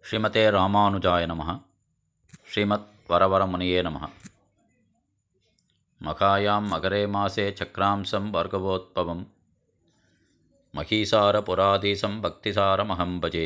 ஸ்ரீமதே ராமானுஜாய நமः ஸ்ரீமத் வரவரமுனியே நமः மகாயாம் மகரே மாசே சக்ராம்சம் பார்கவோத்பவம் மகீசாரபுராதீசம் பக்திசாரமகம் பஜே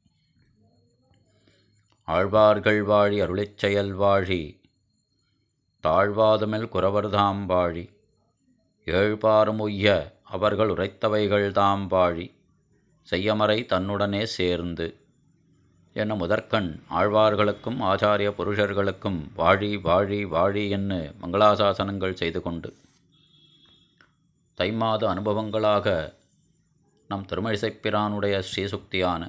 ஆழ்வார்கள் வாழி அருளிச் செயல் வாழி தாழ்வாதுமில் குறவர்தாம் வாழி ஏழ்பாரும் உய்ய அவர்கள் உரைத்தவைகள் தாம் வாழி செய்யமறை தன்னுடனே சேர்ந்து என முதற்கண் ஆழ்வார்களுக்கும் ஆச்சாரிய புருஷர்களுக்கும் வாழி வாழி வாழி என்று மங்களாசாசனங்கள் செய்து கொண்டு தைமாத அனுபவங்களாக நம் திருமழிசைப்பிரானுடைய ஸ்ரீசுக்தியான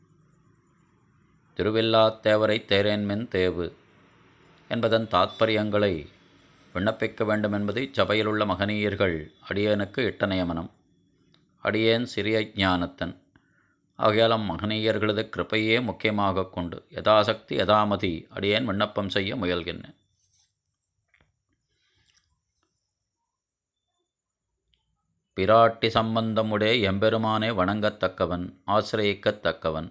திருவில்லாத்தேவரை தேரேன்மென் தேவு என்பதன் தாத்பரியங்களை விண்ணப்பிக்க வேண்டும் என்பது இச்சபையிலுள்ள மகனீயர்கள் அடியேனுக்கு இட்ட நியமனம் அடியேன் சிறிய ஞானத்தன் ஆகையால் மகனீயர்களது கிருப்பையே முக்கியமாக கொண்டு யதாசக்தி யதாமதி அடியேன் விண்ணப்பம் செய்ய முயல்கின்றேன் பிராட்டி சம்பந்தமுடைய எம்பெருமானே வணங்கத்தக்கவன் ஆசிரியக்கத்தக்கவன்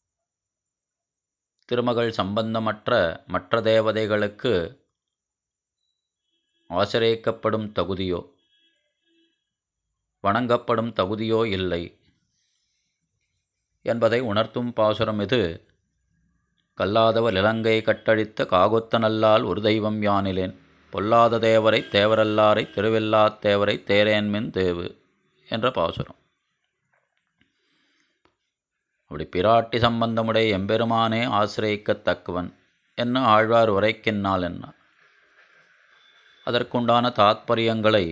திருமகள் சம்பந்தமற்ற மற்ற தேவதைகளுக்கு ஆசிரியக்கப்படும் தகுதியோ வணங்கப்படும் தகுதியோ இல்லை என்பதை உணர்த்தும் பாசுரம் இது கல்லாதவர் இலங்கை கட்டழித்த காகுத்தனல்லால் ஒரு தெய்வம் யானிலேன் பொல்லாத தேவரை தேவரல்லாரை திருவில்லாத் தேவரை தேரேன்மின் தேவு என்ற பாசுரம் அப்படி பிராட்டி சம்பந்தமுடைய எம்பெருமானே ஆசிரியக்கத்தக்கவன் என்ன ஆழ்வார் உரைக்கின்னால் என்ன அதற்குண்டான தாத்பரியங்களை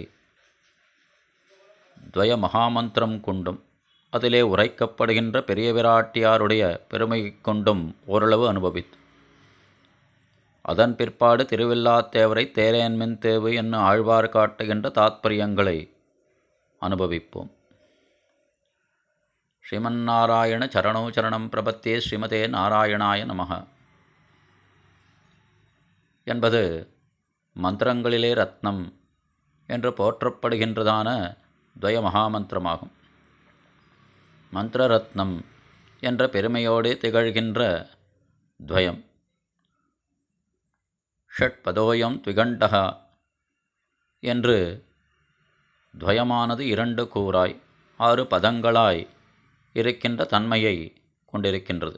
துவய மகாமந்திரம் கொண்டும் அதிலே உரைக்கப்படுகின்ற பெரிய விராட்டியாருடைய பெருமை கொண்டும் ஓரளவு அனுபவித்து அதன் பிற்பாடு திருவில்லாத்தேவரை தேரேன்மின் தேவு என்று ஆழ்வார் காட்டுகின்ற தாத்பரியங்களை அனுபவிப்போம் ஸ்ரீமன்னாராயண சரணோ சரணம் பிரபத்தே ஸ்ரீமதே நாராயணாய நமக என்பது மந்திரங்களிலே ரத்னம் என்று போற்றப்படுகின்றதான துவய மகாமந்திரமாகும் மந்திர ரத்னம் என்ற பெருமையோடு திகழ்கின்ற துவயம் ஷட்பதோயம் த்விகண்டகா என்று துவயமானது இரண்டு கூறாய் ஆறு பதங்களாய் இருக்கின்ற தன்மையை கொண்டிருக்கின்றது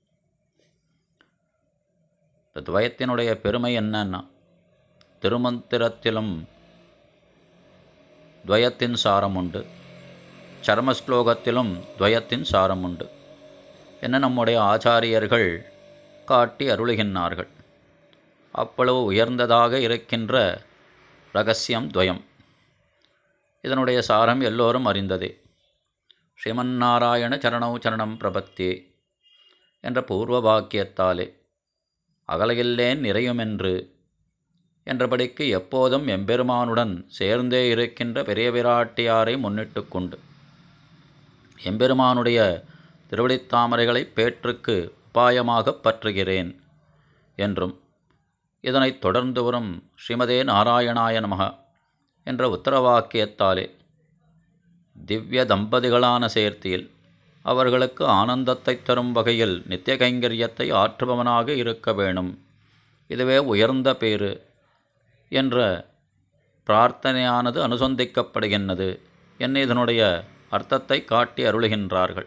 இந்த துவயத்தினுடைய பெருமை என்னன்னா திருமந்திரத்திலும் துவயத்தின் சாரம் உண்டு சர்மஸ்லோகத்திலும் துவயத்தின் சாரம் உண்டு என நம்முடைய ஆச்சாரியர்கள் காட்டி அருளுகின்றார்கள் அவ்வளவு உயர்ந்ததாக இருக்கின்ற ரகசியம் துவயம் இதனுடைய சாரம் எல்லோரும் அறிந்ததே ஸ்ரீமன்னாராயண சரணௌ சரணம் பிரபத்தே என்ற பூர்வ வாக்கியத்தாலே அகலையில்லேன் நிறையுமென்று என்றபடிக்கு எப்போதும் எம்பெருமானுடன் சேர்ந்தே இருக்கின்ற பெரிய விராட்டியாரை முன்னிட்டு கொண்டு எம்பெருமானுடைய திருவடித்தாமரைகளை பேற்றுக்கு உபாயமாக பற்றுகிறேன் என்றும் இதனைத் தொடர்ந்து வரும் ஸ்ரீமதே நாராயணாய நமக என்ற உத்தரவாக்கியத்தாலே திவ்ய தம்பதிகளான சேர்த்தியில் அவர்களுக்கு ஆனந்தத்தை தரும் வகையில் நித்திய கைங்கரியத்தை ஆற்றுபவனாக இருக்க வேணும் இதுவே உயர்ந்த பேறு என்ற பிரார்த்தனையானது அனுசந்திக்கப்படுகின்றது என்ன இதனுடைய அர்த்தத்தை காட்டி அருளுகின்றார்கள்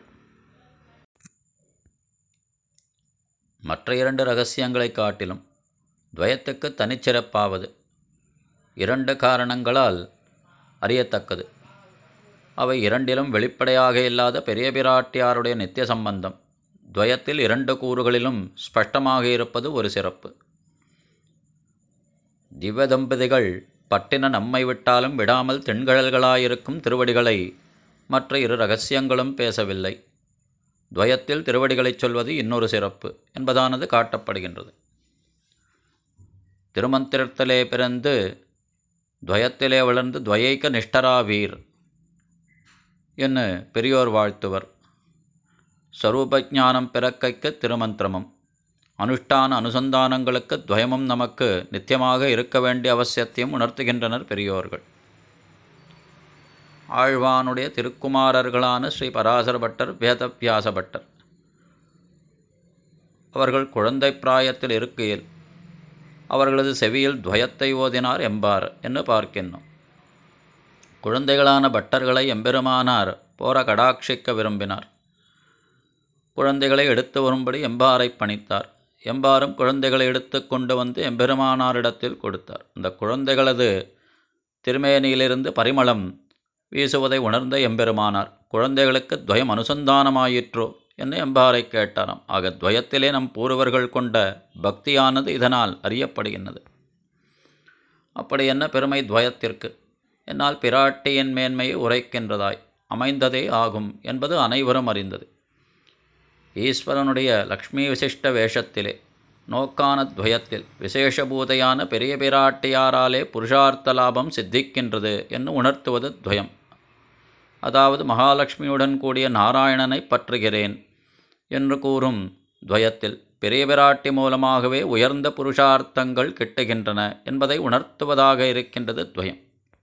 மற்ற இரண்டு ரகசியங்களை காட்டிலும் துவயத்துக்கு தனிச்சிறப்பாவது இரண்டு காரணங்களால் அறியத்தக்கது அவை இரண்டிலும் வெளிப்படையாக இல்லாத பெரிய பிராட்டியாருடைய நித்திய சம்பந்தம் துவயத்தில் இரண்டு கூறுகளிலும் ஸ்பஷ்டமாக இருப்பது ஒரு சிறப்பு திவ்ய தம்பதிகள் பட்டின நம்மை விட்டாலும் விடாமல் தென்கழல்களாயிருக்கும் திருவடிகளை மற்ற இரு ரகசியங்களும் பேசவில்லை துவயத்தில் திருவடிகளைச் சொல்வது இன்னொரு சிறப்பு என்பதானது காட்டப்படுகின்றது திருமந்திரத்திலே பிறந்து துவயத்திலே வளர்ந்து துவயைக்க நிஷ்டராவீர் என்று பெரியோர் வாழ்த்துவர் ஸ்வரூபஜானம் பிறக்கைக்க திருமந்திரமும் அனுஷ்டான அனுசந்தானங்களுக்கு துவயமும் நமக்கு நித்தியமாக இருக்க வேண்டிய அவசியத்தையும் உணர்த்துகின்றனர் பெரியோர்கள் ஆழ்வானுடைய திருக்குமாரர்களான ஸ்ரீ பராசர பட்டர் வேதவியாச பட்டர் அவர்கள் குழந்தை பிராயத்தில் இருக்கையில் அவர்களது செவியில் துவயத்தை ஓதினார் எம்பார் என்று பார்க்கின்றோம் குழந்தைகளான பட்டர்களை எம்பெருமானார் போர கடாட்சிக்க விரும்பினார் குழந்தைகளை எடுத்து வரும்படி எம்பாரை பணித்தார் எம்பாரும் குழந்தைகளை எடுத்து கொண்டு வந்து எம்பெருமானாரிடத்தில் கொடுத்தார் இந்த குழந்தைகளது திருமேனியிலிருந்து பரிமளம் வீசுவதை உணர்ந்த எம்பெருமானார் குழந்தைகளுக்கு துவயம் அனுசந்தானமாயிற்றோ என்று எம்பாரை கேட்டாராம் ஆக துவயத்திலே நம் பூர்வர்கள் கொண்ட பக்தியானது இதனால் அறியப்படுகின்றது அப்படி என்ன பெருமை துவயத்திற்கு என்னால் பிராட்டியின் மேன்மையை உரைக்கின்றதாய் அமைந்ததே ஆகும் என்பது அனைவரும் அறிந்தது ஈஸ்வரனுடைய லக்ஷ்மி விசிஷ்ட வேஷத்திலே நோக்கான துவயத்தில் விசேஷபூதையான பெரிய பிராட்டியாராலே புருஷார்த்த லாபம் சித்திக்கின்றது என்று உணர்த்துவது துவயம் அதாவது மகாலட்சுமியுடன் கூடிய நாராயணனை பற்றுகிறேன் என்று கூறும் துவயத்தில் பெரிய பிராட்டி மூலமாகவே உயர்ந்த புருஷார்த்தங்கள் கிட்டுகின்றன என்பதை உணர்த்துவதாக இருக்கின்றது துவயம்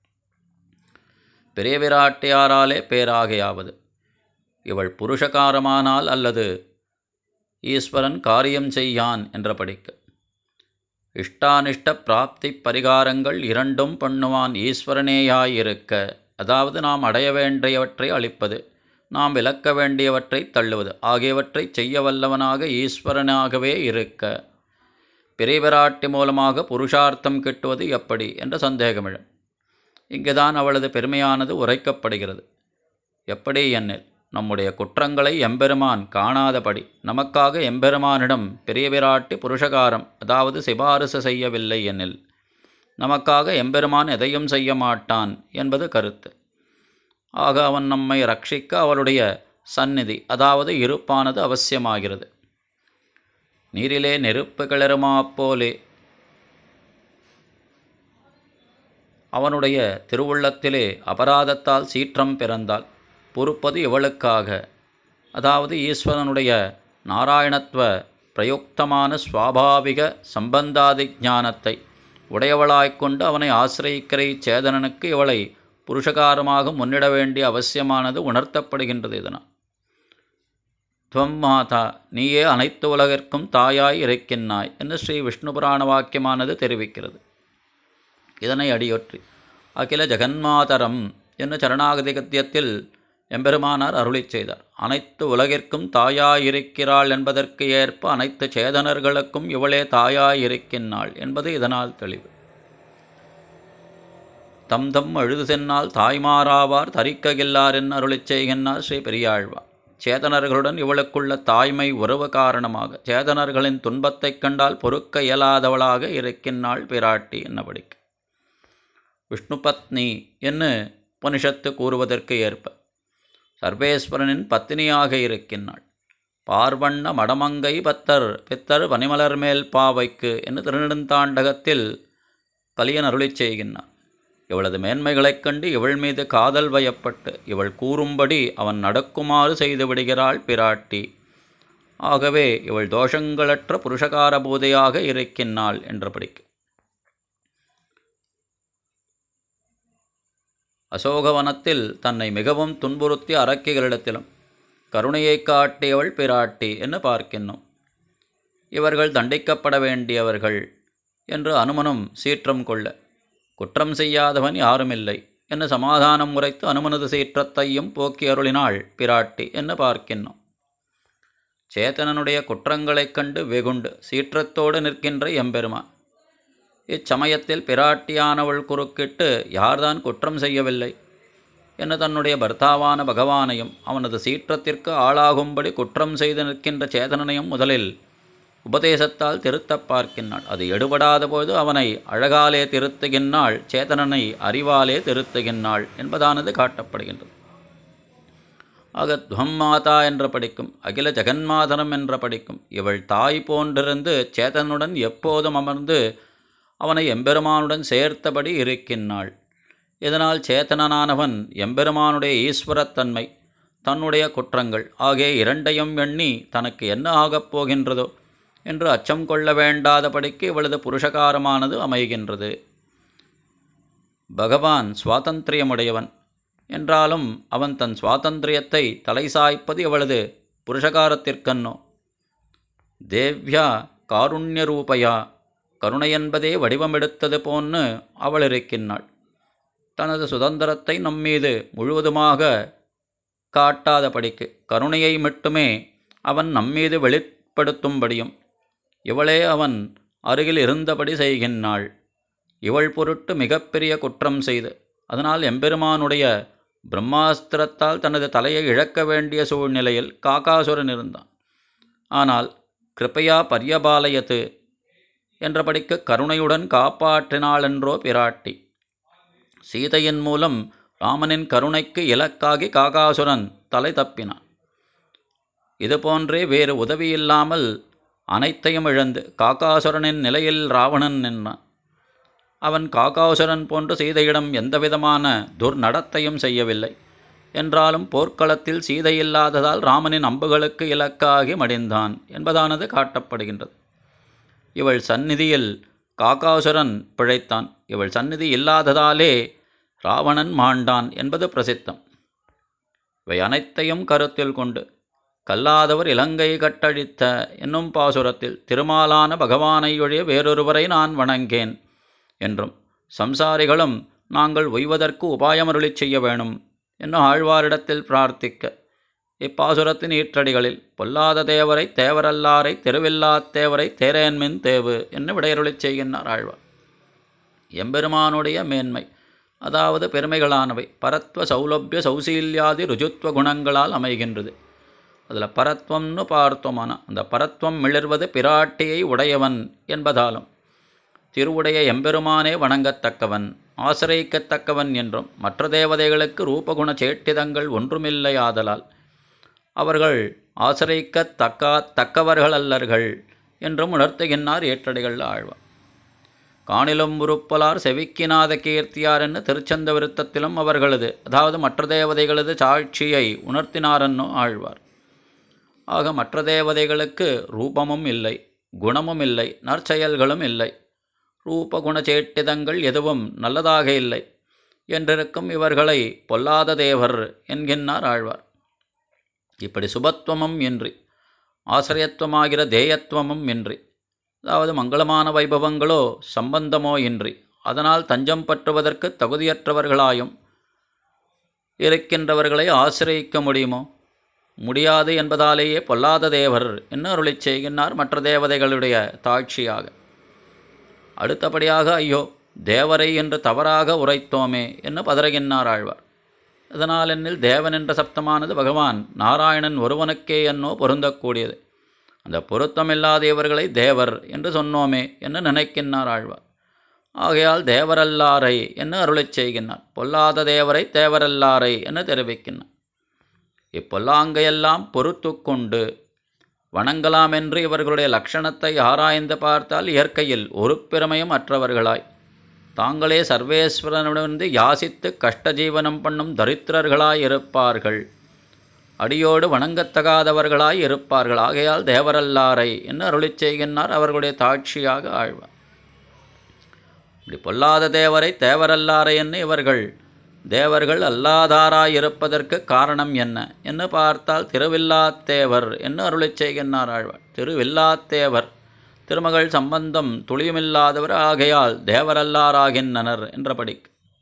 பெரிய பிராட்டியாராலே பேராகையாவது இவள் புருஷகாரமானால் அல்லது ஈஸ்வரன் காரியம் செய்யான் என்ற படிக்க இஷ்டானிஷ்ட பிராப்தி பரிகாரங்கள் இரண்டும் பண்ணுவான் ஈஸ்வரனேயாயிருக்க அதாவது நாம் அடைய வேண்டியவற்றை அளிப்பது நாம் விளக்க வேண்டியவற்றை தள்ளுவது ஆகியவற்றை செய்ய வல்லவனாக ஈஸ்வரனாகவே இருக்க பிரிவிராட்டி மூலமாக புருஷார்த்தம் கிட்டுவது எப்படி என்ற சந்தேகமிழும் இங்குதான் அவளது பெருமையானது உரைக்கப்படுகிறது எப்படி என்னில் நம்முடைய குற்றங்களை எம்பெருமான் காணாதபடி நமக்காக எம்பெருமானிடம் பெரிய விராட்டி புருஷகாரம் அதாவது சிபாரிசு செய்யவில்லை எனில் நமக்காக எம்பெருமான் எதையும் செய்ய மாட்டான் என்பது கருத்து ஆக அவன் நம்மை ரட்சிக்க அவளுடைய சந்நிதி அதாவது இருப்பானது அவசியமாகிறது நீரிலே நெருப்பு கிளறுமா போலே அவனுடைய திருவுள்ளத்திலே அபராதத்தால் சீற்றம் பிறந்தால் பொறுப்பது இவளுக்காக அதாவது ஈஸ்வரனுடைய நாராயணத்துவ பிரயுக்தமான சுவாபாவிக சம்பந்தாதி ஞானத்தை உடையவளாய்க்கொண்டு அவனை ஆசிரியிக்கிற சேதனனுக்கு இவளை புருஷகாரமாக முன்னிட வேண்டிய அவசியமானது உணர்த்தப்படுகின்றது இதனால் துவம் மாதா நீயே அனைத்து உலகிற்கும் தாயாய் இறைக்கின்னாய் என்று ஸ்ரீ விஷ்ணு புராண வாக்கியமானது தெரிவிக்கிறது இதனை அடியொற்றி அகில ஜெகன்மாதரம் என்று சரணாகதி கத்தியத்தில் எம்பெருமானார் அருளிச் செய்தார் அனைத்து உலகிற்கும் தாயாயிருக்கிறாள் என்பதற்கு ஏற்ப அனைத்து சேதனர்களுக்கும் இவளே தாயாயிருக்கின்றாள் என்பது இதனால் தெளிவு தம் தம் அழுது சென்னால் தாய்மாராவார் தரிக்ககில்லார் என்று அருளிச் செய்கின்றார் ஸ்ரீ பெரியாழ்வார் சேதனர்களுடன் இவளுக்குள்ள தாய்மை உறவு காரணமாக சேதனர்களின் துன்பத்தைக் கண்டால் பொறுக்க இயலாதவளாக இருக்கின்றாள் பிராட்டி என்னபடிக்கு விஷ்ணு பத்னி என்று உபனிஷத்து கூறுவதற்கு ஏற்ப சர்வேஸ்வரனின் பத்தினியாக இருக்கின்றாள் பார்வண்ண மடமங்கை பத்தர் பித்தர் பனிமலர் மேல் பாவைக்கு என்று திருநெடுந்தாண்டகத்தில் கலியன் அருளிச் செய்கின்றார் இவளது மேன்மைகளைக் கண்டு இவள் மீது காதல் வயப்பட்டு இவள் கூறும்படி அவன் நடக்குமாறு செய்து விடுகிறாள் பிராட்டி ஆகவே இவள் தோஷங்களற்ற புருஷகார பூதையாக இருக்கின்றாள் என்றபடிக்கு அசோகவனத்தில் தன்னை மிகவும் துன்புறுத்திய அரக்கிகளிடத்திலும் கருணையை காட்டியவள் பிராட்டி என்று பார்க்கின்றோம் இவர்கள் தண்டிக்கப்பட வேண்டியவர்கள் என்று அனுமனும் சீற்றம் கொள்ள குற்றம் செய்யாதவன் யாருமில்லை என்று சமாதானம் உரைத்து அனுமனது சீற்றத்தையும் போக்கி அருளினாள் பிராட்டி என்று பார்க்கின்றோம் சேத்தனனுடைய குற்றங்களைக் கண்டு வெகுண்டு சீற்றத்தோடு நிற்கின்ற எம்பெருமான் இச்சமயத்தில் பிராட்டியானவள் குறுக்கிட்டு யார்தான் குற்றம் செய்யவில்லை என்று தன்னுடைய பர்த்தாவான பகவானையும் அவனது சீற்றத்திற்கு ஆளாகும்படி குற்றம் செய்து நிற்கின்ற சேதனனையும் முதலில் உபதேசத்தால் திருத்தப் பார்க்கின்றாள் அது எடுபடாத போது அவனை அழகாலே திருத்துகின்றாள் சேதனனை அறிவாலே திருத்துகின்றாள் என்பதானது காட்டப்படுகின்றது ஆக துவம் மாதா என்ற படிக்கும் அகில ஜெகன்மாதனம் என்ற படிக்கும் இவள் தாய் போன்றிருந்து சேதனுடன் எப்போதும் அமர்ந்து அவனை எம்பெருமானுடன் சேர்த்தபடி இருக்கின்றாள் இதனால் சேத்தனனானவன் எம்பெருமானுடைய ஈஸ்வரத்தன்மை தன்னுடைய குற்றங்கள் ஆகிய இரண்டையும் எண்ணி தனக்கு என்ன ஆகப் போகின்றதோ என்று அச்சம் கொள்ள வேண்டாதபடிக்கு இவளது புருஷகாரமானது அமைகின்றது பகவான் சுவாதந்திரியமுடையவன் என்றாலும் அவன் தன் சுவாதந்திரியத்தை தலை சாய்ப்பது இவளது புருஷகாரத்திற்கன்னோ தேவ்யா காருண்யரூபையா கருணை என்பதே வடிவமெடுத்தது போன்னு அவள் இருக்கின்றாள் தனது சுதந்திரத்தை நம்மீது முழுவதுமாக காட்டாதபடிக்கு கருணையை மட்டுமே அவன் நம்மீது வெளிப்படுத்தும்படியும் இவளே அவன் அருகில் இருந்தபடி செய்கின்றாள் இவள் பொருட்டு மிகப்பெரிய குற்றம் செய்து அதனால் எம்பெருமானுடைய பிரம்மாஸ்திரத்தால் தனது தலையை இழக்க வேண்டிய சூழ்நிலையில் காகாசுரன் இருந்தான் ஆனால் கிருப்பையா பரியபாலயத்து என்றபடிக்கு கருணையுடன் காப்பாற்றினாளென்றோ பிராட்டி சீதையின் மூலம் ராமனின் கருணைக்கு இலக்காகி காகாசுரன் தலை தப்பினான் இதுபோன்றே வேறு உதவியில்லாமல் அனைத்தையும் இழந்து காகாசுரனின் நிலையில் ராவணன் நின்றான் அவன் காகாசுரன் போன்று சீதையிடம் எந்தவிதமான துர்நடத்தையும் செய்யவில்லை என்றாலும் போர்க்களத்தில் சீதை இல்லாததால் ராமனின் அம்புகளுக்கு இலக்காகி மடிந்தான் என்பதானது காட்டப்படுகின்றது இவள் சந்நிதியில் காகாசுரன் பிழைத்தான் இவள் சந்நிதி இல்லாததாலே ராவணன் மாண்டான் என்பது பிரசித்தம் இவை அனைத்தையும் கருத்தில் கொண்டு கல்லாதவர் இலங்கை கட்டழித்த என்னும் பாசுரத்தில் திருமாலான பகவானை ஒழிய வேறொருவரை நான் வணங்கேன் என்றும் சம்சாரிகளும் நாங்கள் ஒய்வதற்கு உபாயமருளிச் செய்ய வேணும் என்னும் ஆழ்வாரிடத்தில் பிரார்த்திக்க இப்பாசுரத்தின் ஈற்றடிகளில் பொல்லாத தேவரை தேவரல்லாரை தெருவில்லாத் தேவரை தேரேன்மின் தேவு என்று விடையருளிச் செய்கின்றார் ஆழ்வார் எம்பெருமானுடைய மேன்மை அதாவது பெருமைகளானவை பரத்வ சௌலபிய சௌசீல்யாதி ருஜுத்வ குணங்களால் அமைகின்றது அதில் பரத்வம்னு பார்த்தோமானா அந்த பரத்வம் மிளர்வது பிராட்டியை உடையவன் என்பதாலும் திருவுடைய எம்பெருமானே வணங்கத்தக்கவன் ஆசிரியக்கத்தக்கவன் என்றும் மற்ற தேவதைகளுக்கு ரூபகுண சேட்டிதங்கள் ஒன்றுமில்லையாதலால் அவர்கள் ஆசிரியக்கத்தக்கா தக்கவர்கள் அல்லர்கள் என்றும் உணர்த்துகின்றார் ஏற்றடிகள் ஆழ்வார் காணிலும் உருப்பலார் செவிக்கினாத கீர்த்தியார் என்று திருச்சந்த விருத்தத்திலும் அவர்களது அதாவது மற்ற தேவதைகளது சாட்சியை உணர்த்தினாரென்னோ ஆழ்வார் ஆக மற்ற தேவதைகளுக்கு ரூபமும் இல்லை குணமும் இல்லை நற்செயல்களும் இல்லை ரூப குணச்சேட்டிதங்கள் எதுவும் நல்லதாக இல்லை என்றிருக்கும் இவர்களை பொல்லாத தேவர் என்கின்றார் ஆழ்வார் இப்படி சுபத்துவமும் இன்றி ஆசிரியத்துவமாகிற தேயத்துவமும் இன்றி அதாவது மங்களமான வைபவங்களோ சம்பந்தமோ இன்றி அதனால் தஞ்சம் பற்றுவதற்கு தகுதியற்றவர்களாயும் இருக்கின்றவர்களை ஆசிரியக்க முடியுமோ முடியாது என்பதாலேயே பொல்லாத தேவர் என்ன அருளிச் செய்கின்றார் மற்ற தேவதைகளுடைய தாட்சியாக அடுத்தபடியாக ஐயோ தேவரை என்று தவறாக உரைத்தோமே என்று பதறுகின்றார் ஆழ்வார் இதனால் என்னில் தேவன் என்ற சப்தமானது பகவான் நாராயணன் ஒருவனுக்கே என்னோ பொருந்தக்கூடியது அந்த பொருத்தமில்லாத இவர்களை தேவர் என்று சொன்னோமே என்று நினைக்கின்றார் ஆழ்வார் ஆகையால் தேவரல்லாரை என்று அருளிச் செய்கின்றார் பொல்லாத தேவரை தேவரல்லாரை என்று தெரிவிக்கின்றார் இப்பொல்லாங்கையெல்லாம் பொறுத்து கொண்டு வணங்கலாம் என்று இவர்களுடைய லட்சணத்தை ஆராய்ந்து பார்த்தால் இயற்கையில் ஒரு பெருமையும் அற்றவர்களாய் தாங்களே சர்வேஸ்வரனிடமிருந்து யாசித்து கஷ்ட ஜீவனம் பண்ணும் தரித்திரர்களாய் இருப்பார்கள் அடியோடு வணங்கத்தகாதவர்களாய் இருப்பார்கள் ஆகையால் தேவரல்லாரை என்று அருளிச் செய்கின்றார் அவர்களுடைய தாட்சியாக ஆழ்வார் இப்படி பொல்லாத தேவரை தேவரல்லாரை என்று இவர்கள் தேவர்கள் அல்லாதாராயிருப்பதற்கு காரணம் என்ன என்று பார்த்தால் திருவில்லாத்தேவர் என்று அருளிச் செய்கின்றார் ஆழ்வார் திருவில்லாத்தேவர் திருமகள் சம்பந்தம் துளியுமில்லாதவர் ஆகையால் தேவரல்லாராகின்றனர் என்றபடி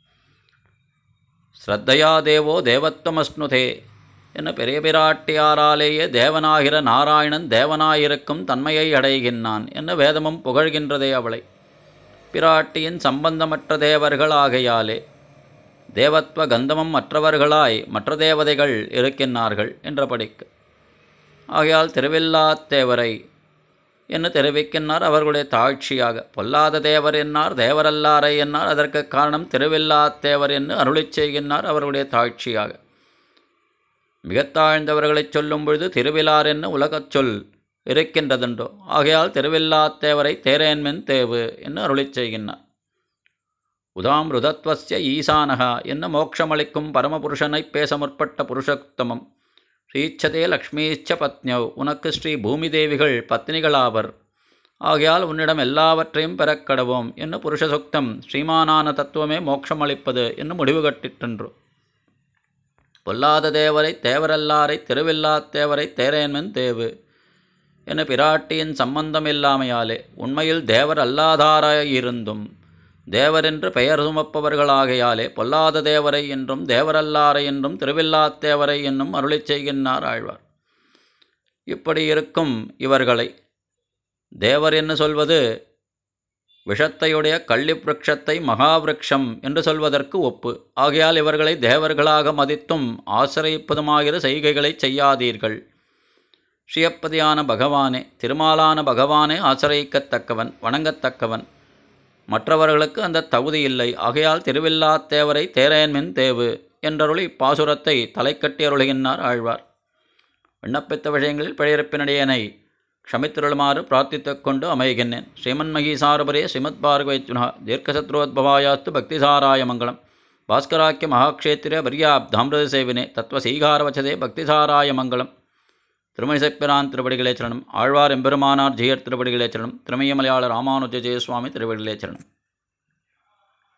ஸ்ரத்தையா தேவோ தேவத்வமஸ்னுதே என்ன பெரிய பிராட்டியாராலேயே தேவனாகிற நாராயணன் தேவனாயிருக்கும் தன்மையை அடைகின்றான் என்ன வேதமும் புகழ்கின்றதே அவளை பிராட்டியின் சம்பந்தமற்ற தேவர்கள் ஆகையாலே தேவத்வ கந்தமம் மற்றவர்களாய் மற்ற தேவதைகள் இருக்கின்றார்கள் என்றபடிக்கு ஆகையால் திருவில்லாத்தேவரை என்று தெரிவிக்கின்றார் அவர்களுடைய தாழ்ச்சியாக பொல்லாத தேவர் என்னார் தேவரல்லாரை என்னார் அதற்கு காரணம் திருவில்லாத்தேவர் என்று அருளிச் செய்கின்றார் அவர்களுடைய தாழ்ச்சியாக மிகத் தாழ்ந்தவர்களைச் சொல்லும் பொழுது திருவிழார் என்ன உலகச் சொல் இருக்கின்றதுண்டோ ஆகையால் திருவில்லாத்தேவரை தேரேன்மென் தேவு என்று அருளிச் செய்கின்றார் உதாம் ருதத்வஸ்ய ஈசானகா என்ன மோட்சமளிக்கும் பரமபுருஷனைப் பேச முற்பட்ட புருஷோத்தமம் ஸ்ரீச்சதே லக்ஷ்மீச்ச பத்னியவ் உனக்கு ஸ்ரீ பூமிதேவிகள் பத்னிகளாவர் ஆகையால் உன்னிடம் எல்லாவற்றையும் பெறக்கடவோம் என்று புருஷசுக்தம் ஸ்ரீமானான தத்துவமே மோட்சமளிப்பது என்று முடிவு கட்டிற்றென்று பொல்லாத தேவரை தேவரல்லாரை திருவில்லாத் தேவரை தேரேன்மன் தேவு என பிராட்டியின் சம்பந்தம் இல்லாமையாலே உண்மையில் தேவர் அல்லாதாராயிருந்தும் தேவரென்று பெயர் சுமப்பவர்களாகையாலே பொல்லாத தேவரை என்றும் தேவரல்லாரை என்றும் திருவில்லாத்தேவரை என்னும் அருளிச் செய்கின்றார் ஆழ்வார் இப்படி இருக்கும் இவர்களை தேவர் என்று சொல்வது விஷத்தையுடைய கள்ளிப்பிருட்சத்தை மகாவிருக்ஷம் என்று சொல்வதற்கு ஒப்பு ஆகையால் இவர்களை தேவர்களாக மதித்தும் ஆசிரியப்பதுமாகிற செய்கைகளை செய்யாதீர்கள் ஸ்ரீயப்பதியான பகவானே திருமாலான பகவானே ஆசிரியக்கத்தக்கவன் வணங்கத்தக்கவன் மற்றவர்களுக்கு அந்த தகுதி இல்லை ஆகையால் திருவில்லாத்தேவரை தேரேன்மின் தேவு என்றருளி இப்பாசுரத்தை தலைக்கட்டி அருளுகின்றார் ஆழ்வார் விண்ணப்பித்த விஷயங்களில் பிழையிறப்பினடியனை க்ஷமித்திருளுமாறு பிரார்த்தித்துக் கொண்டு அமைகின்றேன் ஸ்ரீமன் மகீசாரபரே ஸ்ரீமத் பார்கவைச்சுனா தீர்க்கசத்ருவத்பவாயாஸ்து பக்திசாராய மங்களம் பாஸ்கராக்கிய மகாக்ஷேத்திரே வரியாப்தாமிரத சேவினே தத்துவசீகாரவச்சதே பக்திசாராய மங்களம் திருமணிசைப்பிரான் திருவடிகளே சரணம் ஆழ்வார் எம்பெருமானார் ஜெயர் திருவடிகளே சரணம் திருமய மலையாள ராமானுஜ ஜெயசுவாமி திருவடிகளே சரணம்